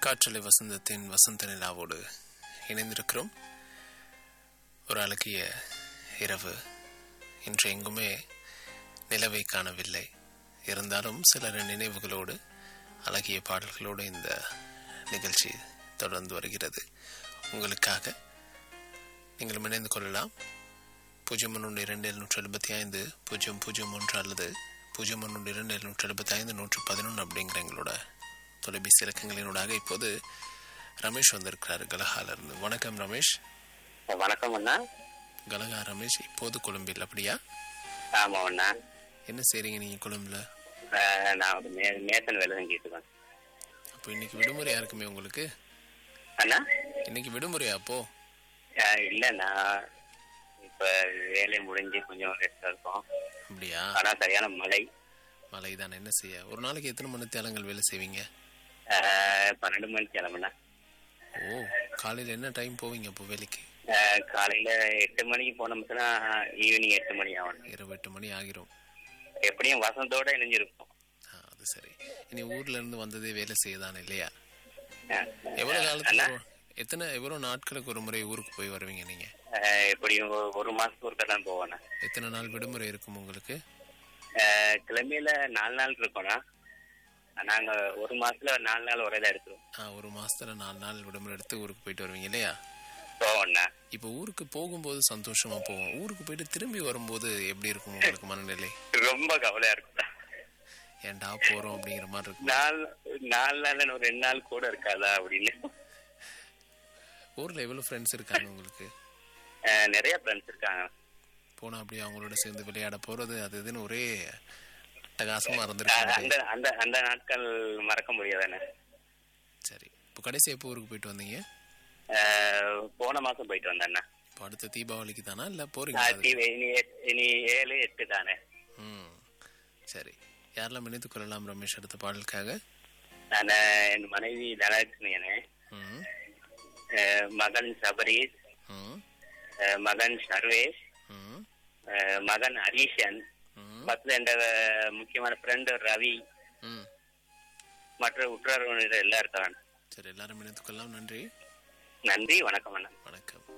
காற்றலை வசந்தத்தின் வசந்த நிலாவோடு இணைந்திருக்கிறோம் ஒரு அழகிய இரவு இன்று எங்குமே நிலவை காணவில்லை இருந்தாலும் சிலர் நினைவுகளோடு அழகிய பாடல்களோடு இந்த நிகழ்ச்சி தொடர்ந்து வருகிறது உங்களுக்காக நீங்கள் இணைந்து கொள்ளலாம் பூஜ்ஜியம் ஒன்று இரண்டு எழுநூற்றி எழுபத்தி ஐந்து பூஜ்ஜியம் பூஜ்ஜியம் ஒன்று அல்லது பூஜ்ஜியம் ஒன்று இரண்டு எழுநூற்றி எழுபத்தி ஐந்து நூற்று பதினொன்று அப்படிங்கிற எங்களோட தொலைபேசி இலக்கங்களினூடாக இப்போது ரமேஷ் வந்திருக்கிறாரு கலகால இருந்து வணக்கம் ரமேஷ் வணக்கம் அண்ணா கலகா ரமேஷ் இப்போது கொழும்பில் அப்படியா ஆமா அண்ணா என்ன செய்றீங்க நீங்க கொழும்புல அஹ், நான் ஒரு மே மேசன் வேலை செஞ்சுட்டு இருக்கேன் அப்போ இன்னைக்கு விடுமுறையா இருக்குமே உங்களுக்கு அண்ணா இன்னைக்கு விடுமுறையா அப்போ அஹ், இல்ல நான் இப்ப வேலை முடிஞ்சு கொஞ்சம் ரெஸ்ட் இருக்கோம் அப்படியா ஆனா சரியான மழை மழை தானே என்ன செய்ய ஒரு நாளைக்கு எத்தனை மணி தேலங்கள் வேலை செய்வீங்க அஹ், பன்னெண்டு மணிக்கு கிளம்புனா ஓ காலையில் என்ன டைம் போவீங்க அப்போ வேலைக்கு காலையில எட்டு மணிக்கு போனோம்னா ஈவினிங் எட்டு மணி ஆகணும் இரவு எட்டு மணி ஆகிரும் எப்படியும் வசந்தோட இணைஞ்சிருக்கும் ஆ, அது சரி இனி ஊர்ல இருந்து வந்ததே வேலை செய்யதானே இல்லையா அஹ், எவ்வளவு அண்ணா காலத்துக்கு ஒரு- எத்தனை எவ்வளவு நாட்களுக்கு ஒரு முறை ஊருக்கு போய் வருவீங்க நீங்க அஹ், எப்படியும் ஒரு- ஒரு மாசத்துக்கு ஒரு கடன் போவேண்ணா எத்தனை நாள் விடுமுறை இருக்கும் உங்களுக்கு அஹ், கிளம்பியில நாலு நாள் இருக்கோண்ணா நாங்க ஒரு மாசத்துல நாலு நாள் ஒரே தான் எடுத்துருவோம் ஆ, ஒரு மாசத்துல நாலு நாள் விடுமுறை எடுத்து ஊருக்கு போயிட்டு வருவீங்க இல்லையா போவோண்ணா இப்போ ஊருக்கு போகும்போது சந்தோஷமா போவோம் ஊருக்கு போயிட்டு திரும்பி வரும்போது எப்படி இருக்கும் உங்களுக்கு மனநிலை ரொம்ப கவலையா இருக்கும் ஏன்டா போறோம் அப்படிங்கிற மாதிரி இருக்கும் நாலு நாலு நாள் ஒரு ரெண்டு நாள் கூட இருக்காதா அப்படின்னு ஊர்ல எவ்வளவு ஃப்ரெண்ட்ஸ் இருக்காங்க உங்களுக்கு அஹ் நிறைய ஃப்ரெண்ட்ஸ் இருக்காங்க போனா அப்படியே அவங்களோட சேர்ந்து விளையாட போறது அது இதுன்னு ஒரே அட்டகாசமா அஹ் இருந்திருக்கு அந்த அந்த அந்த நாட்கள் மறக்க முடியாதானே சரி இப்போ கடைசி எப்போ ஊருக்கு போயிட்டு வந்தீங்க அஹ் போன மாசம் போயிட்டு வந்தேண்ணா இப்போ அடுத்த தீபாவளிக்கு தானா இல்ல போறீங்க அஹ் தி- இனி எட்- இனி ஏழு எட்டு தானே ம் சரி யாரெல்லாம் இணைத்துக் கொள்ளலாம் ரமேஷ் அடுத்த பாடலுக்காக நான் என் மனைவி தனலட்சுமியனே ம் அஹ் மகன் சபரீஷ் ம் அஹ் மகன் சர்வேஷ் ம் அஹ் மகன் ஹரீஷன் ம் பக்கத்துல என்ற முக்கியமான ஃப்ரெண்டு ரவி ம் மற்ற உற்றார் எல்லாம் இருக்காங்க சரி எல்லாரும் இணைத்துக் கொள்ளலாம் நன்றி நன்றி வணக்கம் அண்ணா வணக்கம்